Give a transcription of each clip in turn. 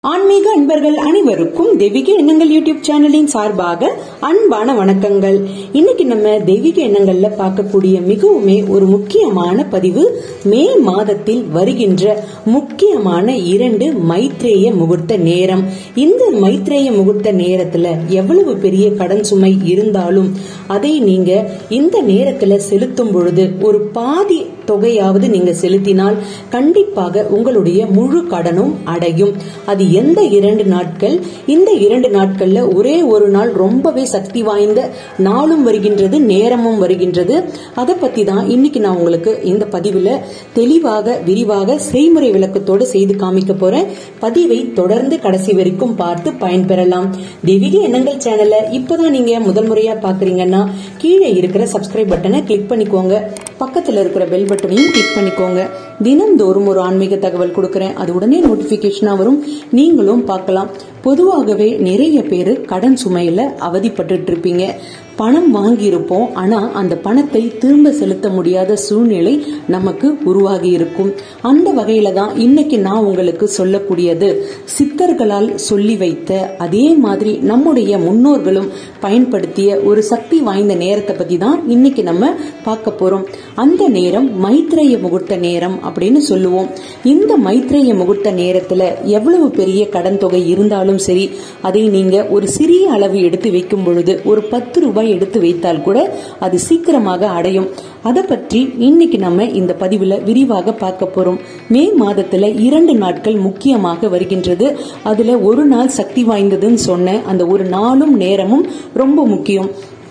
ஆன்மீக அன்பர்கள் அனைவருக்கும் தெய்வீக எண்ணங்கள் யூடியூப் சேனலின் சார்பாக அன்பான வணக்கங்கள் இன்னைக்கு நம்ம தெய்வீக எண்ணங்கள்ல பார்க்கக்கூடிய மிகவுமே ஒரு முக்கியமான பதிவு மே மாதத்தில் வருகின்ற முக்கியமான இரண்டு மைத்ரேய முகூர்த்த நேரம் இந்த மைத்ரேய முகூர்த்த நேரத்துல எவ்வளவு பெரிய கடன் சுமை இருந்தாலும் அதை நீங்க இந்த நேரத்துல செலுத்தும் பொழுது ஒரு பாதி தொகையாவது நீங்க செலுத்தினால் கண்டிப்பாக உங்களுடைய முழு கடனும் அடையும் அது எந்த இரண்டு நாட்கள் இந்த இரண்டு நாட்கள்ல ஒரே ஒரு நாள் ரொம்பவே சக்தி வாய்ந்த நாளும் வருகின்றது நேரமும் வருகின்றது அதை பத்தி தான் இன்னைக்கு நான் உங்களுக்கு இந்த பதிவுல தெளிவாக விரிவாக செய்முறை விளக்கத்தோடு செய்து காமிக்க போறேன் பதிவை தொடர்ந்து கடைசி வரைக்கும் பார்த்து பயன்பெறலாம் தெய்வீக எண்ணங்கள் சேனலை இப்பதான் நீங்க முதல் முறையா பாக்குறீங்கன்னா கீழே இருக்கிற சப்ஸ்கிரைப் பட்டனை கிளிக் பண்ணிக்கோங்க பக்கத்துல இருக்கிற பெல் பட்டனையும் கிளிக் பண்ணிக்கோங்க தினம்தோறும் ஒரு ஆன்மீக தகவல் கொடுக்கறேன் அது உடனே நோட்டிபிகேஷனா வரும் நீங்களும் பார்க்கலாம் பொதுவாகவே நிறைய பேர் கடன் சுமையில அவதிப்பட்டு இருப்பீங்க பணம் வாங்கியிருப்போம் ஆனா அந்த பணத்தை திரும்ப செலுத்த முடியாத சூழ்நிலை நமக்கு உருவாகி இருக்கும் அந்த வகையில தான் இன்னைக்கு நான் உங்களுக்கு சொல்லக்கூடியது சித்தர்களால் சொல்லி வைத்த அதே மாதிரி நம்முடைய முன்னோர்களும் பயன்படுத்திய ஒரு சக்தி வாய்ந்த நேரத்தை பத்தி தான் இன்னைக்கு நம்ம பார்க்க போறோம் அந்த நேரம் மைத்ரேய முகூர்த்த நேரம் அப்படின்னு சொல்லுவோம் இந்த மைத்ரேய முகூர்த்த நேரத்துல எவ்வளவு பெரிய கடன் தொகை இருந்தாலும் சரி அதை நீங்க ஒரு சிறிய அளவு எடுத்து வைக்கும் பொழுது ஒரு பத்து ரூபாய் எடுத்து வைத்தால் கூட அது சீக்கிரமாக அடையும் அதை பற்றி இன்னைக்கு நம்ம இந்த பதிவுல விரிவாக பார்க்க போறோம் மே மாதத்துல இரண்டு நாட்கள் முக்கியமாக வருகின்றது அதுல ஒரு நாள் சக்தி வாய்ந்ததுன்னு சொன்ன அந்த ஒரு நாளும் நேரமும் ரொம்ப முக்கியம்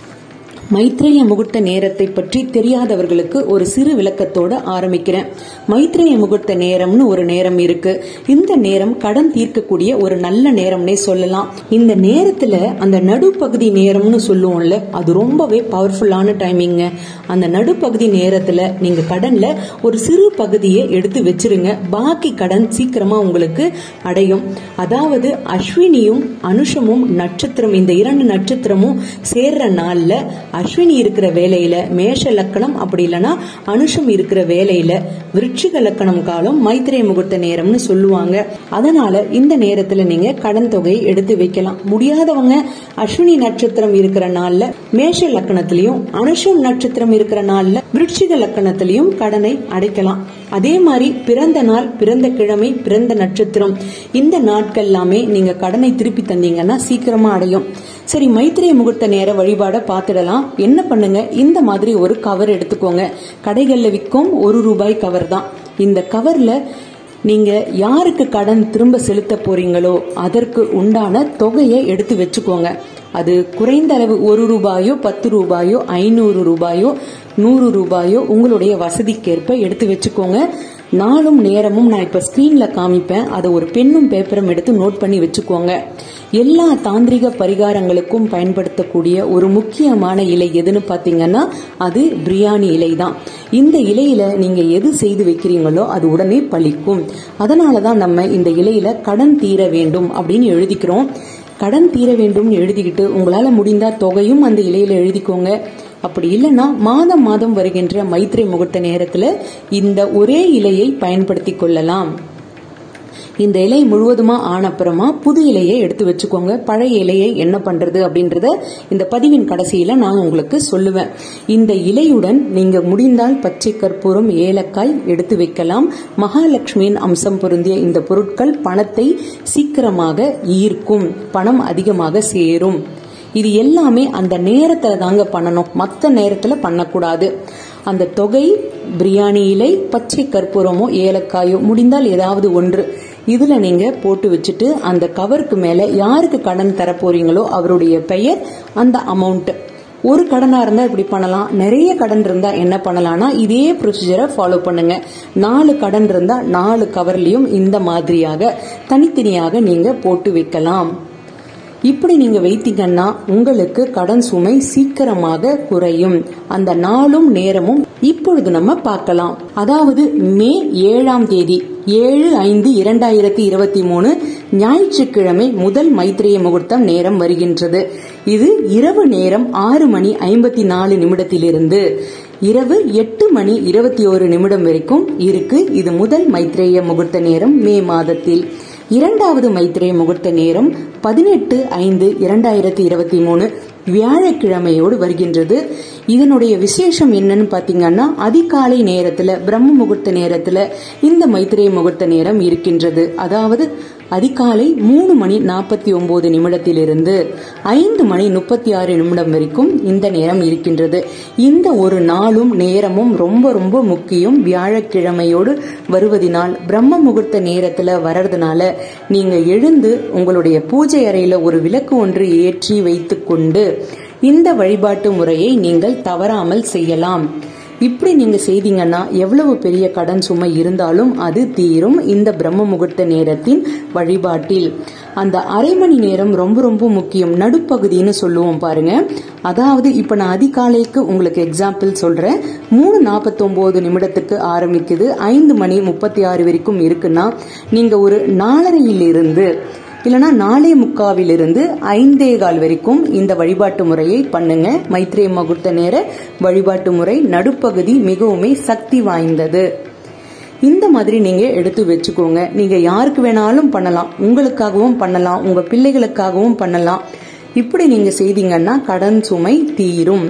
மைத்ரேய முகூர்த்த நேரத்தை பற்றி தெரியாதவர்களுக்கு ஒரு சிறு விளக்கத்தோட ஆரம்பிக்கிறேன் மைத்ரேய முகூர்த்த நேரம்னு ஒரு நேரம் இருக்கு இந்த நேரம் கடன் தீர்க்கக்கூடிய ஒரு நல்ல நேரம்னே சொல்லலாம் இந்த நேரத்துல அந்த நடுப்பகுதி நேரம்னு சொல்லுவோம்ல அது ரொம்பவே பவர்ஃபுல்லான டைமிங்க அந்த நடுப்பகுதி நேரத்துல நீங்க கடன்ல ஒரு சிறு பகுதியை எடுத்து வச்சிருங்க பாக்கி கடன் சீக்கிரமா உங்களுக்கு அடையும் அதாவது அஸ்வினியும் அனுஷமும் நட்சத்திரம் இந்த இரண்டு நட்சத்திரமும் சேர்ற நாள்ல அஸ்வினி இருக்கிற வேலையில மேஷ லக்கணம் அப்படி இல்லைன்னா அனுஷம் இருக்கிற வேலையில விருட்சிக லக்கணம் காலம் மைத்திரை முகூர்த்த நேரம்னு சொல்லுவாங்க அதனால இந்த நேரத்துல நீங்க கடன் தொகையை எடுத்து வைக்கலாம் முடியாதவங்க அஸ்வினி நட்சத்திரம் இருக்கிற நாள்ல மேஷ லக்கணத்திலையும் அனுஷம் நட்சத்திரம் இருக்கிற நாள்ல விருட்சிக லக்கணத்திலையும் கடனை அடைக்கலாம் அதே மாதிரி பிறந்த நாள் பிறந்த கிழமை பிறந்த நட்சத்திரம் இந்த நாட்கள் எல்லாமே நீங்க கடனை திருப்பி தந்தீங்கன்னா சீக்கிரமா அடையும் சரி மைத்திரை முகூர்த்த நேர வழிபாட பார்த்துடலாம் என்ன பண்ணுங்க இந்த மாதிரி ஒரு கவர் எடுத்துக்கோங்க கடைகள்ல விற்கும் ஒரு ரூபாய் கவர் தான் இந்த கவர்ல நீங்க யாருக்கு கடன் திரும்ப செலுத்த போறீங்களோ அதற்கு உண்டான தொகையை எடுத்து வச்சுக்கோங்க அது குறைந்த அளவு ஒரு ரூபாயோ பத்து ரூபாயோ ஐநூறு ரூபாயோ நூறு ரூபாயோ உங்களுடைய வசதிக்கேற்ப எடுத்து வச்சுக்கோங்க நாளும் நேரமும் நான் இப்ப ஸ்கிரீன்ல காமிப்பேன் அதை ஒரு பெண்ணும் பேப்பரும் எடுத்து நோட் பண்ணி வச்சுக்கோங்க எல்லா தாந்திரிக பரிகாரங்களுக்கும் பயன்படுத்தக்கூடிய ஒரு முக்கியமான இலை எதுன்னு பாத்தீங்கன்னா அது பிரியாணி இலை தான் இந்த இலையில நீங்க எது செய்து வைக்கிறீங்களோ அது உடனே பழிக்கும் அதனாலதான் நம்ம இந்த இலையில கடன் தீர வேண்டும் அப்படின்னு எழுதிக்கிறோம் கடன் தீர வேண்டும்னு எழுதிக்கிட்டு உங்களால முடிந்தா தொகையும் அந்த இலையில எழுதிக்கோங்க அப்படி இல்லைன்னா மாதம் மாதம் வருகின்ற மைத்ரி முகூர்த்த நேரத்துல இந்த ஒரே இலையை பயன்படுத்தி கொள்ளலாம் இந்த இலை முழுவதுமா ஆனப்புறமா புது இலையை எடுத்து வச்சுக்கோங்க பழைய இலையை என்ன பண்றது அப்படின்றத இந்த பதிவின் கடைசியில நான் உங்களுக்கு சொல்லுவேன் இந்த இலையுடன் நீங்க முடிந்தால் பச்சை கற்பூரம் ஏலக்காய் எடுத்து வைக்கலாம் மகாலட்சுமியின் அம்சம் பொருந்திய இந்த பொருட்கள் பணத்தை சீக்கிரமாக ஈர்க்கும் பணம் அதிகமாக சேரும் இது எல்லாமே அந்த நேரத்துல தாங்க பண்ணணும் மற்ற நேரத்துல பண்ணக்கூடாது அந்த தொகை பிரியாணி இலை பச்சை கற்பூரமோ ஏலக்காயோ முடிந்தால் ஏதாவது ஒன்று இதுல நீங்க போட்டு வச்சுட்டு அந்த கவருக்கு மேல யாருக்கு கடன் தர போறீங்களோ அவருடைய பெயர் அந்த அமௌண்ட் ஒரு கடனா இருந்தா இப்படி பண்ணலாம் நிறைய கடன் இருந்தா என்ன பண்ணலாம்னா இதே ப்ரொசீஜரை ஃபாலோ பண்ணுங்க நாலு கடன் இருந்தா நாலு கவர்லயும் இந்த மாதிரியாக தனித்தனியாக நீங்க போட்டு வைக்கலாம் இப்படி நீங்க வைத்தீங்கன்னா உங்களுக்கு கடன் சுமை சீக்கிரமாக குறையும் அந்த நாளும் நேரமும் இப்பொழுது நம்ம பார்க்கலாம் அதாவது மே ஏழாம் தேதி ஏழு ஐந்து இரண்டாயிரத்தி இருபத்தி மூணு ஞாயிற்றுக்கிழமை முதல் மைத்திரிய முகூர்த்தம் நேரம் வருகின்றது இது இரவு நேரம் ஆறு மணி ஐம்பத்தி நாலு நிமிடத்திலிருந்து இரவு எட்டு மணி இருபத்தி ஓரு நிமிடம் வரைக்கும் இருக்கு இது முதல் மைத்ரேய முகூர்த்த நேரம் மே மாதத்தில் இரண்டாவது மைத்திரை முகூர்த்த நேரம் பதினெட்டு ஐந்து இரண்டாயிரத்தி இருபத்தி மூணு வியாழக்கிழமையோடு வருகின்றது இதனுடைய விசேஷம் என்னன்னு பாத்தீங்கன்னா அதிகாலை நேரத்துல பிரம்ம முகூர்த்த நேரத்துல இந்த மைத்திரை முகூர்த்த நேரம் இருக்கின்றது அதாவது அதிகாலை மூணு மணி நாற்பத்தி ஒன்பது நிமிடத்திலிருந்து ஐந்து மணி முப்பத்தி ஆறு நிமிடம் வரைக்கும் இந்த நேரம் இருக்கின்றது இந்த ஒரு நாளும் நேரமும் ரொம்ப ரொம்ப முக்கியம் வியாழக்கிழமையோடு வருவதினால் பிரம்ம முகூர்த்த நேரத்துல வர்றதுனால நீங்க எழுந்து உங்களுடைய பூஜை அறையில ஒரு விளக்கு ஒன்று ஏற்றி வைத்துக்கொண்டு இந்த வழிபாட்டு முறையை நீங்கள் தவறாமல் செய்யலாம் இப்படி நீங்க செய்தீங்கன்னா எவ்வளவு பெரிய கடன் சுமை இருந்தாலும் அது தீரும் இந்த பிரம்ம முகூர்த்த நேரத்தின் வழிபாட்டில் அந்த அரை மணி நேரம் ரொம்ப ரொம்ப முக்கியம் நடுப்பகுதின்னு சொல்லுவோம் பாருங்க அதாவது இப்ப நான் அதிகாலைக்கு உங்களுக்கு எக்ஸாம்பிள் சொல்றேன் மூணு நாற்பத்தொன்பது நிமிடத்துக்கு ஆரம்பிக்குது ஐந்து மணி முப்பத்தி ஆறு வரைக்கும் இருக்குன்னா நீங்க ஒரு நாலரையிலிருந்து இல்லைனா நாலே முக்காவிலிருந்து ஐந்தே கால் வரைக்கும் இந்த வழிபாட்டு முறையை பண்ணுங்க மைத்ரேய முகூர்த்த நேர வழிபாட்டு முறை நடுப்பகுதி மிகவுமே சக்தி வாய்ந்தது இந்த மாதிரி நீங்க எடுத்து வச்சுக்கோங்க நீங்க யாருக்கு வேணாலும் பண்ணலாம் உங்களுக்காகவும் பண்ணலாம் உங்க பிள்ளைகளுக்காகவும் பண்ணலாம் இப்படி நீங்க செய்தீங்கன்னா கடன் சுமை தீரும்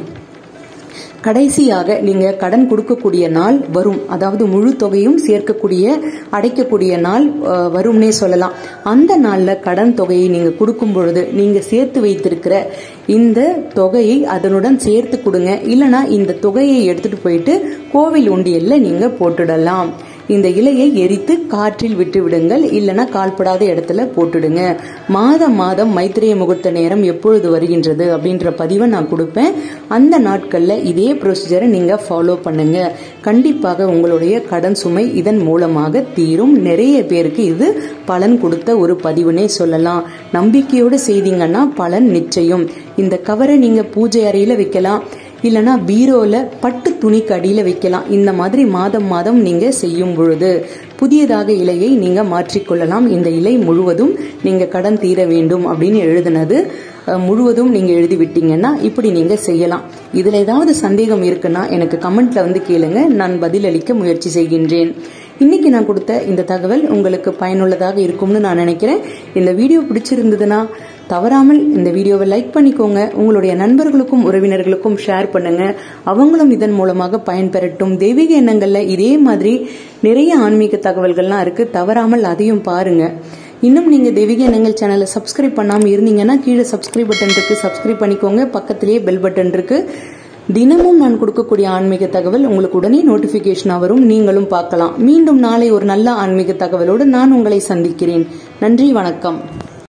கடைசியாக நீங்க கடன் கொடுக்கக்கூடிய நாள் வரும் அதாவது முழு தொகையும் சேர்க்கக்கூடிய அடைக்கக்கூடிய நாள் அஹ், வரும்னே சொல்லலாம் அந்த நாள்ல கடன் தொகையை நீங்க கொடுக்கும் பொழுது நீங்க சேர்த்து வைத்திருக்கிற இந்த தொகையை அதனுடன் சேர்த்து கொடுங்க இல்லனா இந்த தொகையை எடுத்துட்டு போயிட்டு கோவில் உண்டியல்ல நீங்க போட்டுடலாம் இந்த இலையை எரித்து காற்றில் விட்டு விடுங்கள் இல்லனா கால்படாத இடத்துல போட்டுடுங்க மாதம் மாதம் மைத்திரேய முகூர்த்த நேரம் எப்பொழுது வருகின்றது அப்படின்ற பதிவை நான் கொடுப்பேன் அந்த நாட்கள்ல இதே ப்ரொசீஜரை நீங்க ஃபாலோ பண்ணுங்க கண்டிப்பாக உங்களுடைய கடன் சுமை இதன் மூலமாக தீரும் நிறைய பேருக்கு இது பலன் கொடுத்த ஒரு பதிவுனே சொல்லலாம் நம்பிக்கையோடு செய்தீங்கன்னா பலன் நிச்சயம் இந்த கவரை நீங்க பூஜை அறையில வைக்கலாம் இல்லனா பீரோல பட்டு துணிக்கு அடியில வைக்கலாம் இந்த மாதிரி மாதம் மாதம் நீங்க செய்யும் பொழுது புதியதாக இலையை நீங்க மாற்றிக்கொள்ளலாம் இந்த இலை முழுவதும் நீங்க கடன் தீர வேண்டும் அப்படின்னு எழுதுனது அஹ், முழுவதும் நீங்க எழுதி விட்டீங்கன்னா இப்படி நீங்க செய்யலாம் இதுல ஏதாவது சந்தேகம் இருக்குன்னா எனக்கு கமெண்ட்ல வந்து கேளுங்க நான் பதிலளிக்க முயற்சி செய்கின்றேன் இன்னைக்கு நான் கொடுத்த இந்த தகவல் உங்களுக்கு பயனுள்ளதாக இருக்கும்னு நான் நினைக்கிறேன் இந்த வீடியோ பிடிச்சிருந்ததுன்னா தவறாமல் இந்த வீடியோவை லைக் பண்ணிக்கோங்க உங்களுடைய நண்பர்களுக்கும் உறவினர்களுக்கும் ஷேர் பண்ணுங்க அவங்களும் இதன் மூலமாக பயன்பெறட்டும் தெய்வீக எண்ணங்கள்ல இதே மாதிரி நிறைய ஆன்மீக தகவல்கள்லாம் இருக்கு தவறாமல் அதையும் பாருங்க இன்னும் நீங்க தெய்வீக எண்ணங்கள் சேனலை சப்ஸ்கிரைப் பண்ணாம இருந்தீங்கன்னா கீழே சப்ஸ்கிரைப் பட்டன் இருக்கு சப்ஸ்கிரைப் பண்ணிக்கோங்க பக்கத்திலேயே பெல் பட்டன் இருக்கு தினமும் நான் கொடுக்கக்கூடிய ஆன்மீக தகவல் உங்களுக்கு உடனே நோட்டிபிகேஷனா வரும் நீங்களும் பார்க்கலாம் மீண்டும் நாளை ஒரு நல்ல ஆன்மீக தகவலோடு நான் உங்களை சந்திக்கிறேன் நன்றி வணக்கம்